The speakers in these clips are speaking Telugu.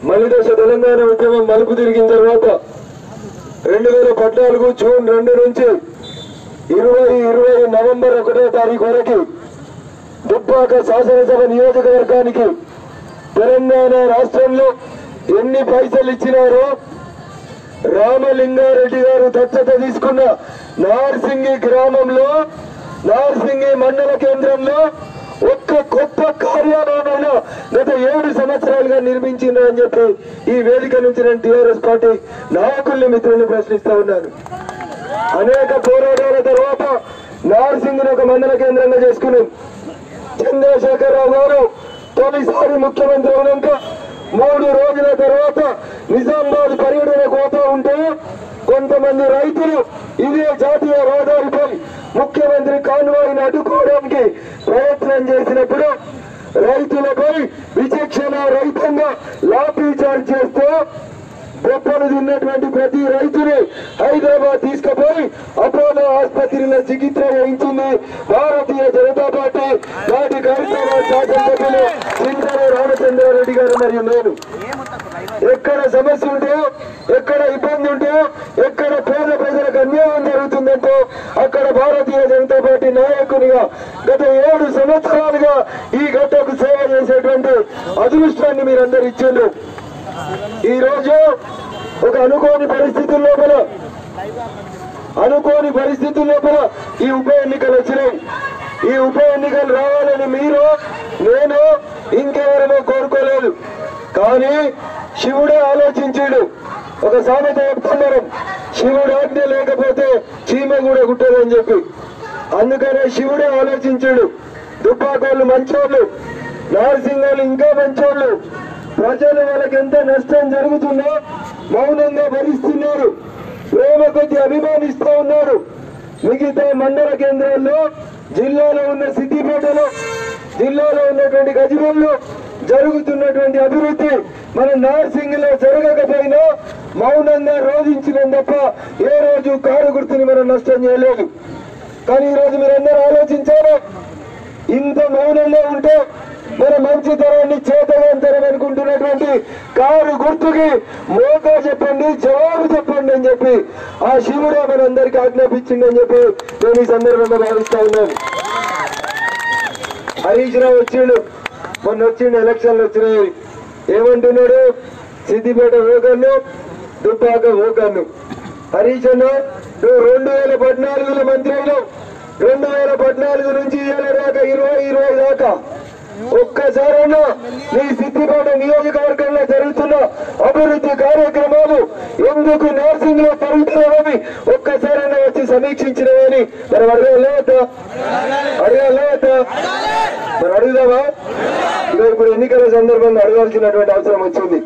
మళ్ళీ దశ తెలంగాణ ఉద్యమం మలుపు తిరిగిన తర్వాత రెండు వేల పద్నాలుగు జూన్ రెండు నుంచి ఇరవై ఇరవై నవంబర్ ఒకటో తారీఖు వరకు దుబ్బాక శాసనసభ నియోజకవర్గానికి తెలంగాణ రాష్ట్రంలో ఎన్ని పైసలు ఇచ్చినారో రామలింగారెడ్డి గారు దత్తత తీసుకున్న నార్సింగి గ్రామంలో నార్సింగి మండల కేంద్రంలో ఒక్క గొప్ప కార్యాలయమైన గత ఏడు సంవత్సరాలుగా నిర్మించిండ్రు అని చెప్పి ఈ వేదిక నుంచి నేను టీఆర్ఎస్ పార్టీ నాయకుల్ని మిత్రుల్ని ప్రశ్నిస్తా ఉన్నాను అనేక పోరాటాల తర్వాత నార్సింగ్ ఒక మండల కేంద్రంగా చేసుకున్నాం చంద్రశేఖరరావు గారు తొలిసారి ముఖ్యమంత్రి అయినాక మూడు రోజుల తర్వాత నిజామాబాద్ పర్యటన పోతా ఉంటే కొంతమంది రైతులు ఇదే జాతీయ రహదారిపై ముఖ్యమంత్రి కాన్వాయిని అడ్డుకోవడానికి ప్రయత్నం చేసినప్పుడు రైతులపై విచక్షణ రహితంగా లాఠీ చార్జ్ చేస్తూ దెబ్బలు తిన్నటువంటి ప్రతి రైతుని హైదరాబాద్ తీసుకుపోయి అపోలో ఆసుపత్రిలో చికిత్స చేయించింది భారతీయ జనతా పార్టీ నాటి ఖైరతాబాద్ శాసనసభ్యులు చింతల రామచంద్రారెడ్డి గారు మరియు నేను ఎక్కడ సమస్య ఉంటే ఎక్కడ ఇబ్బంది ఉంటే ఎక్కడ పేద ప్రజలకు అన్యాయం జరుగుతుందంటే అక్కడ భారతీయ జనతా పార్టీ నాయకునిగా గత ఏడు సంవత్సరాలుగా ఈ గట్టకు సేవ చేసేటువంటి అదృష్టాన్ని మీరందరూ ఇచ్చిండ్రు ఈ రోజు ఒక అనుకోని పరిస్థితుల లోపల అనుకోని పరిస్థితుల లోపల ఈ ఉప ఎన్నికలు వచ్చినాయి ఈ ఉప ఎన్నికలు రావాలని మీరు నేను ఇంకెవరమో కోరుకోలేదు కానీ శివుడే ఆలోచించాడు ఒక సామెత చెప్తున్నారు శివుడు ఆజ్ఞ లేకపోతే చీమ కూడా కుట్టదని చెప్పి అందుకనే శివుడే ఆలోచించాడు దుబ్బాకోళ్ళు మంచోళ్ళు నారసింహాలు ఇంకా మంచోళ్ళు ప్రజలు వాళ్ళకి ఎంత నష్టం జరుగుతుందో మౌనంగా భరిస్తున్నారు ప్రేమ కొద్ది అభిమానిస్తూ ఉన్నారు మిగతా మండల కేంద్రాల్లో జిల్లాలో ఉన్న సిద్దిపేటలో జిల్లాలో ఉన్నటువంటి గజిబల్లో జరుగుతున్నటువంటి అభివృద్ధి మన నార్సింగ్ లో జరగకపోయినా మౌనంగా రోధించడం తప్ప ఏ రోజు కారు గుర్తుని మనం నష్టం చేయలేదు కానీ ఈ రోజు మీరందరూ ఆలోచించారు ఇంత మౌనంలో ఉంటే మన మంచి తరాన్ని చేతగాంతరం అనుకుంటున్నటువంటి కారు గుర్తుకి మోకా చెప్పండి జవాబు చెప్పండి అని చెప్పి ఆ శివుడే మనందరికీ ఆజ్ఞాపించిండి అని చెప్పి నేను ఈ సందర్భంగా భావిస్తా ఉన్నాను హరీష్ రావు వచ్చిండు మొన్న వచ్చిండు ఎలక్షన్లు వచ్చినాయి ఏమంటున్నాడు సిద్దిపేట ఓకన్ను దుబ్బాక ఓకన్ను హరీష్ అన్న నువ్వు రెండు వేల పద్నాలుగులో మంత్రి అయినావు రెండు వేల పద్నాలుగు నుంచి ఇవాళ దాకా ఇరవై ఇరవై దాకా ఒక్కసారైనా నీ సిద్దిపేట నియోజకవర్గంలో జరుగుతున్న అభివృద్ధి కార్యక్రమాలు ఎందుకు నర్సింగ్ లో జరుగుతున్నాయని ఒక్కసారైనా వచ్చి సమీక్షించినవని మనం అడగలేదా అడగలేదా మరి అడుగుదామా ఇక ఇప్పుడు ఎన్నికల సందర్భంగా అడగాల్సినటువంటి అవసరం వచ్చింది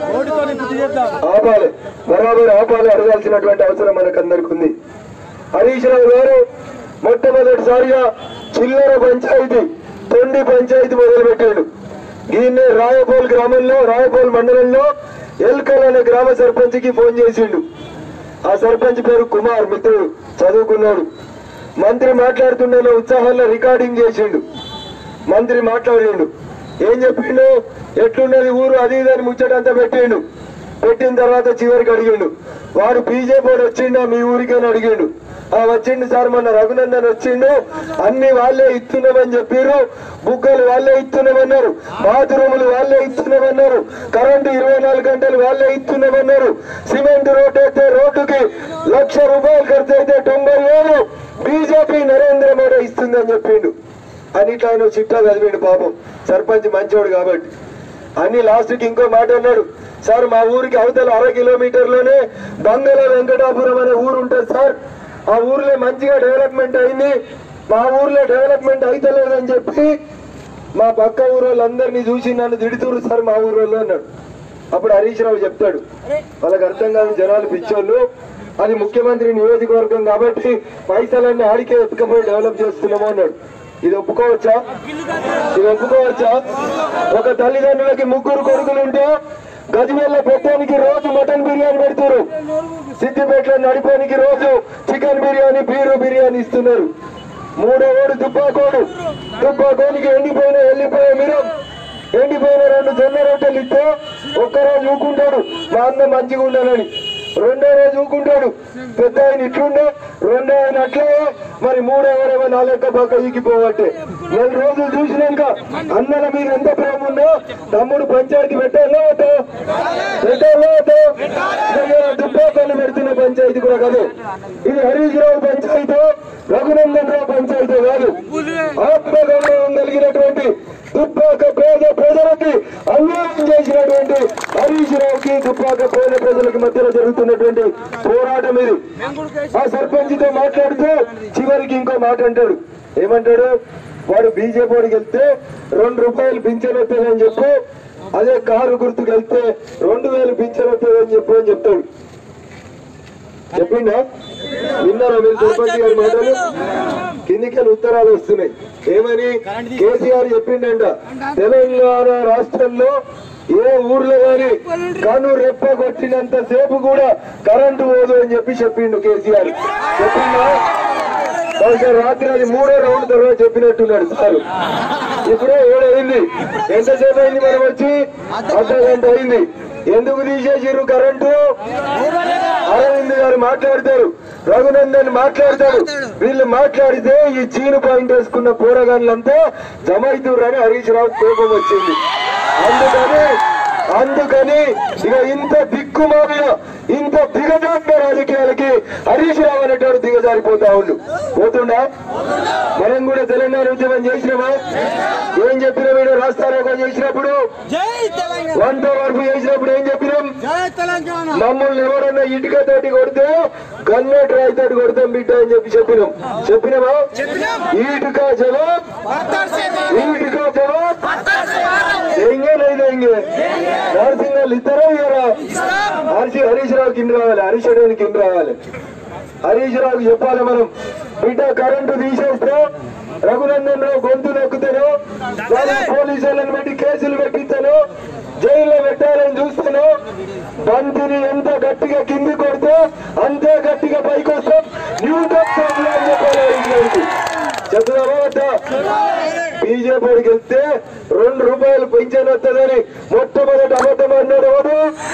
ఆపాలి బరాబర్ ఆపాలి అడగాల్సినటువంటి అవసరం మనకు అందరికి ఉంది హరీష్ రావు గారు మొట్టమొదటిసారిగా చిల్లర పంచాయతీ తొండి పంచాయతీ మొదలు పెట్టాడు దీన్నే రాయపోల్ గ్రామంలో రాయపోల్ మండలంలో ఎల్కల్ అనే గ్రామ సర్పంచ్కి ఫోన్ చేసిండు ఆ సర్పంచ్ పేరు కుమార్ మిత్రుడు చదువుకున్నాడు మంత్రి మాట్లాడుతుండే ఉత్సాహంలో రికార్డింగ్ చేసిండు మంత్రి మాట్లాడిండు ఏం చెప్పిండు ఎట్లున్నది ఊరు అది ఇది అని ముచ్చటంతా పెట్టిండు పెట్టిన తర్వాత చివరికి అడిగిండు వాడు బీజేపీ వాడు వచ్చిండా మీ ఊరికని అడిగిండు ఆ వచ్చిండు సార్ మొన్న రఘునందన్ వచ్చిండు అన్ని వాళ్ళే ఇస్తున్నామని చెప్పారు బుగ్గలు వాళ్ళే ఇస్తున్నామన్నారు బాత్రూములు వాళ్ళే ఇస్తున్నామన్నారు కరెంటు ఇరవై నాలుగు గంటలు వాళ్ళే ఇస్తున్నామన్నారు సిమెంట్ రోడ్డు అయితే రోడ్డుకి లక్ష రూపాయలు ఖర్చు అయితే తొంభై వేలు బీజేపీ నరేంద్ర మోడీ ఇస్తుందని చెప్పిండు అన్నిట్లో ఆయన చిట్టా చదివిండు పాపం సర్పంచ్ మంచోడు కాబట్టి అన్ని లాస్ట్ కి ఇంకో మాట అన్నాడు సార్ మా ఊరికి అవతల అర కిలోమీటర్లోనే బంగళ వెంకటాపురం అనే ఊరు ఉంటుంది సార్ ఆ ఊర్లో మంచిగా డెవలప్మెంట్ అయింది మా ఊర్లో డెవలప్మెంట్ అయితలేదని చెప్పి మా పక్క ఊరు వాళ్ళందరినీ చూసి నన్ను తిడుతురు సార్ మా ఊరు వాళ్ళు అన్నాడు అప్పుడు హరీష్ రావు చెప్తాడు వాళ్ళకి అర్థం కాదు జనాలు పిచ్చోళ్ళు అది ముఖ్యమంత్రి నియోజకవర్గం కాబట్టి పైసలన్నీ ఆడికే ఎత్తుకపోయి డెవలప్ చేస్తున్నాము అన్నాడు ఇది ఒప్పుకోవచ్చా ఇది ఒప్పుకోవచ్చా ఒక తల్లిదండ్రులకి ముగ్గురు కొడుకులు ఉంటే గజవేళ్ళ పెట్టడానికి రోజు మటన్ బిర్యానీ పెడతారు సిద్దిపేటలో నడిపోనికి రోజు చికెన్ బిర్యానీ బీరు బిర్యానీ ఇస్తున్నారు మూడో ఓడు దుబ్బాకోడు దుబ్బాకోనికి ఎండిపోయిన వెళ్ళిపోయే మీరు ఎండిపోయిన రెండు జొన్న రొట్టెలు ఇస్తే ఒక్కరోజు ఊకుంటాడు మా అన్న మంచిగా ఉండాలని రెండో రోజు ఊకుంటాడు పెద్ద ఆయన ఇట్లుండే రెండో ఆయన అట్లే మరి మూడో ఎవరేమో నా లెక్క పక్క ఈగిపోవట్టే నెల రోజులు చూసినాక అన్నల మీద ఎంత ప్రేమ ఉందో తమ్ముడు పంచాయతీ పెట్టాలో అటో పెట్టాలో అటో దుబ్బాకలు పెడుతున్న పంచాయతీ కూడా కాదు ఇది హరీష్ రావు పంచాయతీ రఘునందన్ రావు పంచాయతీ కాదు ఆత్మగౌరవం కలిగినటువంటి దుబ్బాక పేద ప్రజలకి అన్యాయం చేసినటువంటి హరీష్ రావుకి దుబ్బాక పేద ప్రజలకి మధ్యలో జరుగుతున్నటువంటి పోరాటం ఇది ఆ సర్పంచ్ తో మాట్లాడుతూ చివరికి ఇంకో మాట అంటాడు ఏమంటాడు వాడు బీజేపీ వాడికి వెళ్తే రెండు రూపాయలు పింఛన్ వస్తుందని చెప్పు అదే కారు గుర్తుకు వెళ్తే రెండు వేలు పింఛన్ వస్తుందని చెప్పు అని చెప్తాడు చెప్పిండా విన్నారా మీరు సర్పంచ్ గారి మాటలు కిందికెళ్ళి ఉత్తరాలు వస్తున్నాయి ఏమని కేసీఆర్ చెప్పిండంట తెలంగాణ రాష్ట్రంలో ఏ ఊర్లో గాని కను రెప్ప కొట్టినంత సేపు కూడా కరెంటు పోదు అని చెప్పి చెప్పిండు కేసీఆర్ చెప్పిండా బహుశా రాత్రి అది మూడో రౌండ్ తర్వాత చెప్పినట్టున్నాడు సార్ ఇప్పుడే ఏడైంది ఎంతసేపు అయింది మనం వచ్చి అర్ధ గంట అయింది ఎందుకు తీసేసిర్రు కరెంటు అరవింద్ గారు మాట్లాడతారు రఘునందన్ మాట్లాడతారు వీళ్ళు మాట్లాడితే ఈ చీను పాయింట్ వేసుకున్న పోరగాళ్ళంతా జమైతుర్రని హరీష్ రావు కోపం వచ్చింది అందుకని అందుకని ఇక ఇంత దిక్కుమాలిన ఇంత దిగజారిన రాజకీయాలకి హరీష్ రావు అనేటోడు దిగజారిపోతా ఉండు పోతుండా మనం కూడా తెలంగాణ ఉద్యమం చేసినామా ఏం చెప్పినా వీడు రాస్తారోకం చేసినప్పుడు జై తెలంగాణ వంట వరకు చేసినప్పుడు ఏం చెప్పినాం జై తెలంగాణ మమ్మల్ని ఎవరన్నా ఇటుక తోటి కొడితే గన్నెట్ రాయి తోటి కొడతాం బిడ్డ అని చెప్పి చెప్పినాం చెప్పినామా ఈటుక జవాబ్ ఈటుక జవాబ్ దేంగే లేదు దేంగే నరసింహాలు ఇద్దరే ఇయ్యరా హరీష్ హరీష్ రావు కింద రావాలి హరీష్ అడవిని కింద రావాలి హరీష్ రావుకి చెప్పాలి మనం బిడ్డ కరెంటు తీసేస్తే రఘునందన్ రావు గొంతు నొక్కుతాను వాళ్ళ పోలీసులను పెట్టి కేసులు పెట్టిస్తాను జైల్లో పెట్టాలని చూస్తాను బంతిని ఎంత గట్టిగా కింది కొడితే అంతే గట్టిగా పైకి వస్తాం న్యూటన్ సౌండ్లో అని చెప్పాలి హరీష్ రావుకి చెప్తున్నావా వద్దా? బీజేపీకి వెళ్తే రెండు రూపాయలు పెంచాను వస్తుందని మొట్టమొదటి అబద్ధం అన్నాడు ఎవడు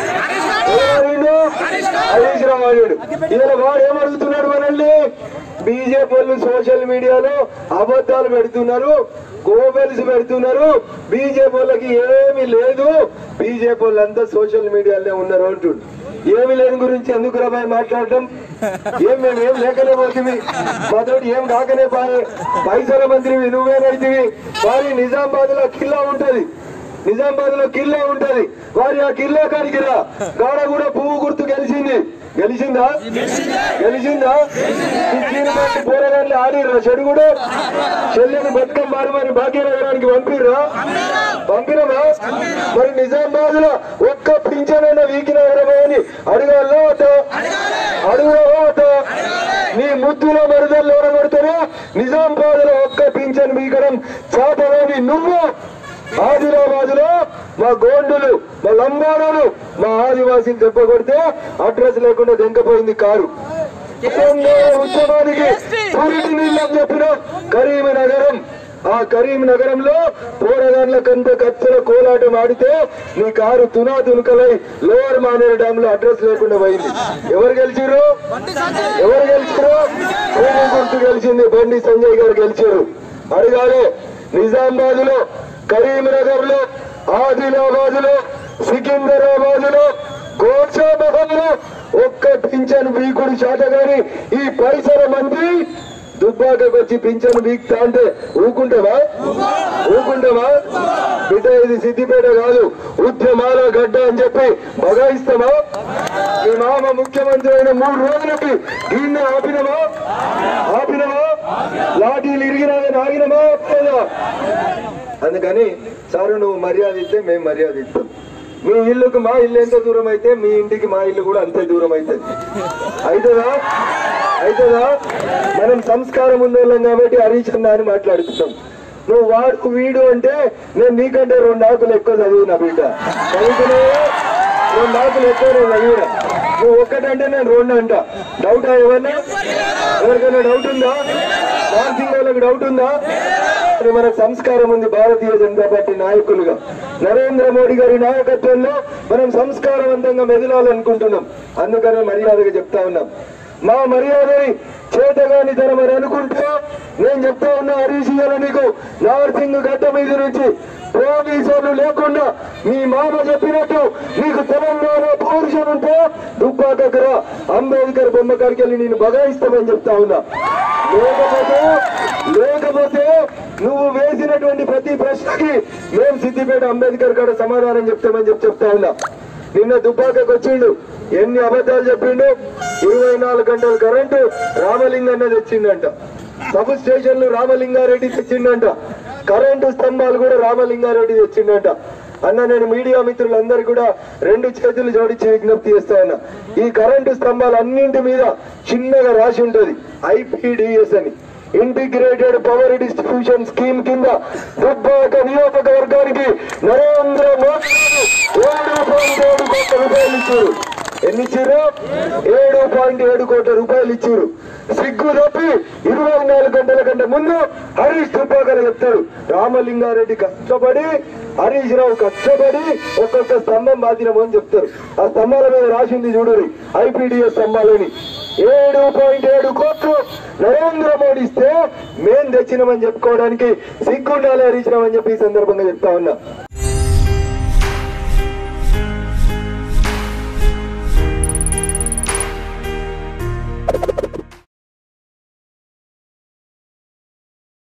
ఎవరు? హరీష్ రావు అన్నాడు ఇలా వాడు ఏమడుగుతున్నాడు మనల్ని బీజేపీ వాళ్ళు సోషల్ మీడియాలో అబద్ధాలు పెడుతున్నారు గోబెల్స్ పెడుతున్నారు బీజేపీ వాళ్ళకి ఏమీ లేదు బీజేపీ వాళ్ళంతా సోషల్ మీడియాలోనే ఉన్నారు అంటుండు ఏమి లేని గురించి ఎందుకు రాబాయ్ మాట్లాడటం ఏం మేము ఏం లేకనే పోతుంది మాతోటి ఏం కాకనే పాయే పైసల మంత్రివి నువ్వేనైతివి వారి నిజామాబాద్ లో కిల్లా ఉంటది నిజామాబాద్ లో కిల్లా ఉంటది వారి ఆ కిల్లా కాడికి రా గాడ కూడా పువ్వు గుర్తు గెలిచింది గెలిచిందా గెలిచిందా ఇచ్చిన బట్టి పోరగాళ్ళు ఆడిర్రా చెడుగుడు చెల్లెని బతుకమ్మ మారమని భాగ్యనగరానికి పంపిర్రా పంపినమా మరి నిజామాబాద్ లో ఒక్క పింఛనైనా వీకినగరమా అని అడగాలో అటో అడుగులో అటో నీ ముద్దులో మరుదల్లో ఓడగొడతారు నిజామాబాద్ లో ఒక్క పింఛన్ వీకడం చాతలోని నువ్వు ఆదిలాబాద్ లో మా గోండులు మా లంబాడోలు మా ఆదివాసీలు దెబ్బ కొడితే అడ్రస్ లేకుండా దెంకపోయింది కారు తెలంగాణ ఉద్యమానికి పురిటి నీళ్ళని చెప్పిన కరీంనగరం ఆ కరీం నగరంలో పోరగాన్ల కంటే కత్తుల కోలాటం ఆడితే నీ కారు తునా తునుకలై లోవర్ మానేరు డ్యామ్ లో అడ్రస్ లేకుండా పోయింది ఎవరు గెలిచారు ఎవరు గెలిచారు భూమి గుర్తు గెలిచింది బండి సంజయ్ గారు గెలిచారు అడగాలి నిజామాబాద్ లో కరీంనగర్ లో ఆదిలాబాద్ లో సికింద్రాబాద్ లో గోషామహల్ లో ఒక్క పింఛన్ వీకుడు శాత గాని ఈ పైసల మంది దుబ్బాకకు వచ్చి పింఛను బీక్తా అంటే ఊకుంటావా ఊకుంటావా బిడ్డ ఇది సిద్దిపేట కాదు ఉద్యమాల గడ్డ అని చెప్పి బగాయిస్తామా మీ మామ ముఖ్యమంత్రి అయిన మూడు రోజులకి దీన్ని ఆపినమా ఆపినమా లాఠీలు ఇరిగినాయని ఆగినమా ఆపలేదా? అందుకని సారు నువ్వు మర్యాద ఇస్తే మేము మర్యాద ఇస్తాం మీ ఇల్లుకు మా ఇల్లు ఎంత దూరం అయితే మీ ఇంటికి మా ఇల్లు కూడా అంతే దూరం అవుతుంది అవుతుందా అవుతుందా మనం సంస్కారం ఉన్నోళ్ళం కాబట్టి హరీష్ అన్న అని మాట్లాడుతున్నాం నువ్వు వాడు వీడు అంటే నేను నీకంటే రెండు ఆకులు ఎక్కువ చదివిన బిడ్డ చదువుతున్నావా రెండు ఆకులు ఎక్కువ నేను చదివిన నువ్వు ఒక్కటంటే నేను రెండు అంట డౌట్ ఏమన్నా ఎవరికైనా డౌట్ ఉందా నార్సింగ్ వాళ్ళకి డౌట్ ఉందా అది మనకు సంస్కారం ఉంది భారతీయ జనతా పార్టీ నాయకులుగా నరేంద్ర మోడీ గారి నాయకత్వంలో మనం సంస్కారవంతంగా మెదలాలనుకుంటున్నాం అందుకనే మర్యాదగా చెప్తా ఉన్నాం మా మర్యాదని చేతగాని తరమని అనుకుంటే నేను చెప్తా ఉన్నా హరీష్ ఇయ్యాల నీకు నార్సింగ్ గడ్డ మీద నుంచి పోలీసులు లేకుండా మీ మామ చెప్పినట్టు నీకు తెలంగాణ పౌరుషం ఉంటే దుబ్బాకరా అంబేద్కర్ బొమ్మ కాడికి వెళ్ళి నేను బగాయిస్తామని చెప్తా ఉన్నా లేకపోతే లేకపోతే నువ్వు వేసినటువంటి ప్రతి ప్రశ్నకి మేము సిద్దిపేట అంబేద్కర్ కాడ సమాధానం చెప్తామని చెప్పి చెప్తా ఉన్నా నిన్న దుబ్బాకకు వచ్చిండు ఎన్ని అబద్ధాలు చెప్పిండు ఇరవై నాలుగు గంటల కరెంటు రామలింగన్న తెచ్చిండంట సబ్ స్టేషన్లు రామలింగారెడ్డి తెచ్చిండంట కరెంటు స్తంభాలు కూడా రామలింగారెడ్డి తెచ్చిండంట అన్న నేను మీడియా మిత్రులందరూ కూడా రెండు చేతులు జోడించి విజ్ఞప్తి చేస్తా ఉన్నా ఈ కరెంటు స్తంభాలు అన్నింటి మీద చిన్నగా రాసి ఉంటది ఐపీడిఎస్ అని ఇంటిగ్రేటెడ్ పవర్ డిస్ట్రిబ్యూషన్ స్కీమ్ కింద దుబ్బాక నియోజకవర్గానికి నరేంద్ర మోదీ ఏడు పాయింట్ ఏడు కోట్ల రూపాయలు ఇచ్చారు ఎన్ని ఇచ్చారు ఏడు పాయింట్ ఏడు కోట్ల రూపాయలు ఇచ్చారు సిగ్గు తప్పి ఇరవై నాలుగు గంటల కంటే ముందు హరీష్ దుబ్బాకర్ చెప్తారు రామలింగారెడ్డి కష్టపడి హరీష్ రావు కష్టపడి ఒక్కొక్క స్తంభం బాధినము అని చెప్తారు ఆ స్తంభాల మీద రాసింది చూడరు ఐపీడిఎస్ స్తంభాలని ఏడు పాయింట్ ఏడు కోట్లు నరేంద్ర మోడీ ఇస్తే మేం తెచ్చినామని చెప్పుకోవడానికి సిగ్గుండాలి హరీష్ రావు అని చెప్పి ఈ సందర్భంగా చెప్తా ఉన్నా